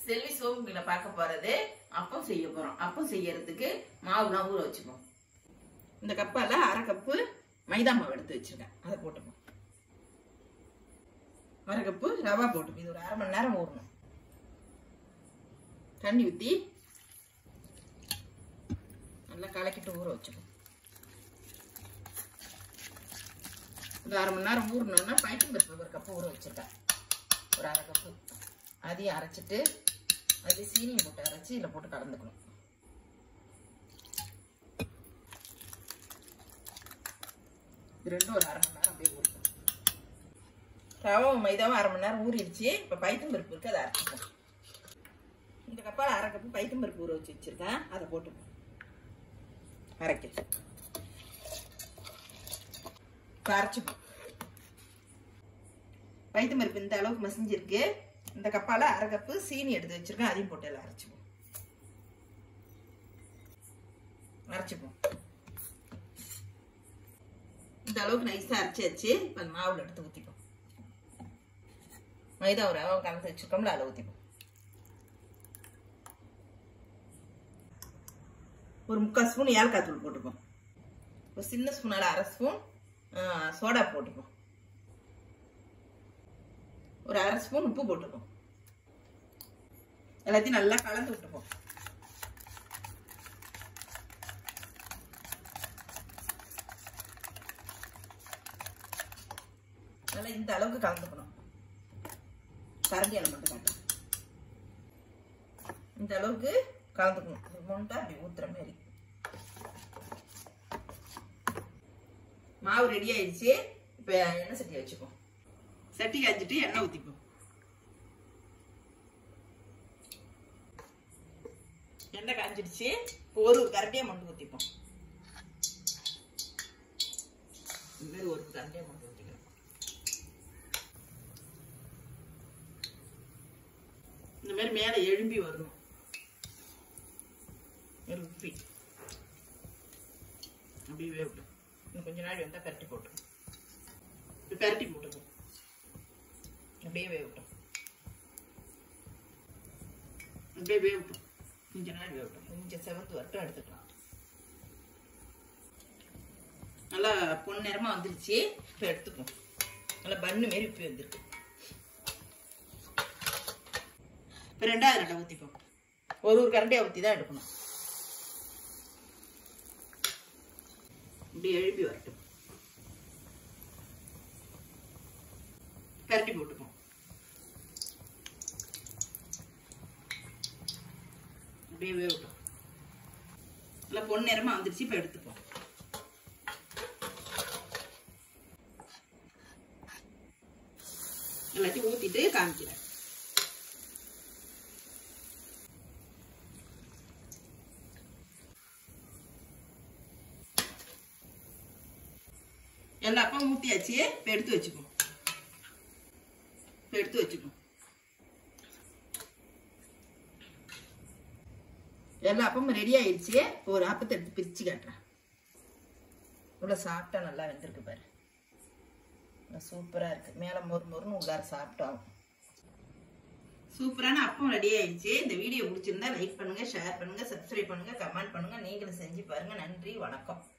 செல்வி சோம்புல பார்க்க போறது அப்பம் செய்ய போறோம் அப்பம் செய்யறதுக்கு மாவுலாம் ஊற வச்சுப்போம் இந்த கப்பால அரை கப்பு மைதா மாவு எடுத்து வச்சிருக்கேன் அதை போட்டுப்போம் அரை கப்பு ரவா போட்டுப்போம் இது ஒரு அரை மணி நேரம் ஊறணும் தண்ணி ஊற்றி நல்லா கலக்கிட்டு ஊற வச்சுப்போம் ஒரு அரை மணி நேரம் ஊறினோன்னா பைத்தம் பருப்பு ஒரு கப்பு ஊற வச்சிருக்கேன் ஒரு அரை கப்பு அதையும் அரைச்சிட்டு அது சீனியை போட்டு அரைச்சி இதில் போட்டு கலந்துக்கணும் இது ரெண்டும் ஒரு அரை மணி நேரம் அப்படியே ஊறணும் ரவாவும் மைதாவும் அரை மணி நேரம் ஊறிடுச்சு இப்போ பைத்தம் பருப்பு இருக்குது அதை அரைச்சிப்போம் இந்த கப்பால் அரை கப்பு பைத்தம் பருப்பு ஊற வச்சு வச்சுருக்கேன் அதை போட்டுப்போம் அரைக்க இப்போ அரைச்சிப்போம் பைத்தம் பருப்பு இந்த அளவுக்கு மசிஞ்சிருக்கு இந்த கப்பால் அரை கப்பு சீனி எடுத்து வச்சிருக்கேன் அதையும் போட்டு எல்லாம் அரைச்சிப்போம் அரைச்சிப்போம் இந்த அளவுக்கு நைஸாக அரைச்சாச்சு இப்போ அந்த மாவில் எடுத்து ஊற்றிப்போம் மைதா ஒரு ரவை கலந்து வச்சுருக்கோம்ல அதில் ஊற்றிப்போம் ஒரு முக்கால் ஸ்பூன் ஏலக்காய் தூள் போட்டுப்போம் ஒரு சின்ன ஸ்பூனால் அரை ஸ்பூன் சோடா போட்டுப்போம் ஒரு அரை ஸ்பூன் உப்பு போட்டுப்போம் எல்லாத்தையும் நல்லா கலந்து விட்டுப்போம் நல்லா இந்த அளவுக்கு கலந்துக்கணும் கரண்டியால் மட்டும் காட்டும் இந்த அளவுக்கு கலந்துக்கணும் மொண்டா அப்படி ஊத்துற மாதிரி மாவு ரெடி ஆயிடுச்சு இப்போ எண்ணெய் சட்டி வச்சுப்போம் சட்டி காய்ச்சிட்டு எண்ணெய் ஊற்றிப்போம் எண்ணெய் காய்ச்சிடுச்சு இப்போ ஒரு கரண்டியாக மண்டு ஊற்றிப்போம் இந்த மாதிரி ஒரு கரண்டியாக மண்டு ஊற்றிக்கலாம் இந்த மாதிரி மேலே எழும்பி வரணும் எழுப்பி அப்படியே வேகட்டும் இன்னும் கொஞ்ச நாள் வந்தால் பரட்டி போட்டுரும் இப்போ பரட்டி போட்டுக்கும் அப்படியே வேகட்டும் அப்படியே வேகட்டும் கொஞ்ச நாள் வேகட்டும் கொஞ்சம் செவத்து வரட்டும் எடுத்துக்கலாம் நல்லா பொன் நேரமாக வந்துருச்சு இப்போ எடுத்துப்போம் நல்லா பண்ணு மாரி இப்போ வந்துருக்கு இப்போ ரெண்டாவது ரெண்டை ஊற்றிப்போம் ஒரு ஒரு கரண்டியாக ஊற்றி தான் எடுக்கணும் இப்படி எழுப்பி வரட்டும் கரண்டி போட்டுப்போம் அப்படியே வேகட்டும் நல்லா பொன் நேரமாக வந்துருச்சு இப்போ எடுத்துப்போம் எல்லாத்தையும் ஊற்றிட்டு காமிக்கிறேன் எல்லா அப்பம் ஊற்றியாச்சு இப்போ எடுத்து வச்சுப்போம் இப்போ எடுத்து வச்சுப்போம் எல்லா அப்பமும் ரெடி ஆயிடுச்சு இப்போ ஒரு அப்பத்தை எடுத்து பிரித்து காட்டுறேன் இவ்வளோ சாப்பிட்டா நல்லா வெந்திருக்கு பாரு சூப்பராக இருக்குது மேலே மொறு மொறுன்னு உள்ளார சாப்பிட்டோம் சூப்பரான அப்பம் ரெடி ஆயிடுச்சு இந்த வீடியோ பிடிச்சிருந்தா லைக் பண்ணுங்கள் ஷேர் பண்ணுங்கள் சப்ஸ்கிரைப் பண்ணுங்கள் கமெண்ட் பண்ணுங்கள் நீங்களும் செஞ்சு பாருங்கள் நன்றி வணக்கம்